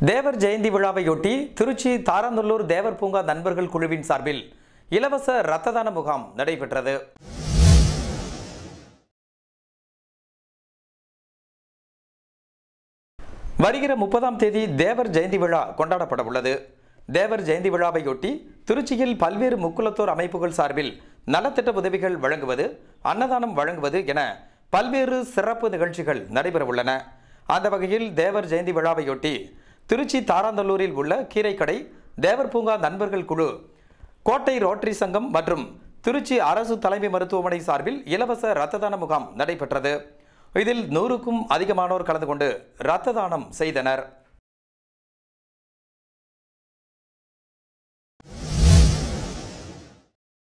தேவர் ஜெயந்தி விழாவையொட்டி திருச்சி தாரநல்லூர் தேவர் பூங்கா நண்பர்கள் குழுவின் சார்பில் இலவச இரத்த தான முகாம் நடைபெற்றது வருகிற முப்பதாம் தேதி தேவர் ஜெயந்தி விழா கொண்டாடப்பட உள்ளது தேவர் ஜெயந்தி விழாவையொட்டி திருச்சியில் பல்வேறு முக்குலத்தோர் அமைப்புகள் சார்பில் நலத்திட்ட உதவிகள் வழங்குவது அன்னதானம் வழங்குவது என பல்வேறு சிறப்பு நிகழ்ச்சிகள் நடைபெற உள்ளன அந்த வகையில் தேவர் ஜெயந்தி விழாவையொட்டி திருச்சி தாராந்தல்லூரில் உள்ள கீரைக்கடை தேவர் பூங்கா நண்பர்கள் குழு கோட்டை ரோட்டரி சங்கம் மற்றும் திருச்சி அரசு தலைமை மருத்துவமனை சார்பில் இலவச இரத்த தான முகாம் நடைபெற்றது இதில் நூறுக்கும் அதிகமானோர் கலந்து கொண்டு இரத்த தானம் செய்தனர்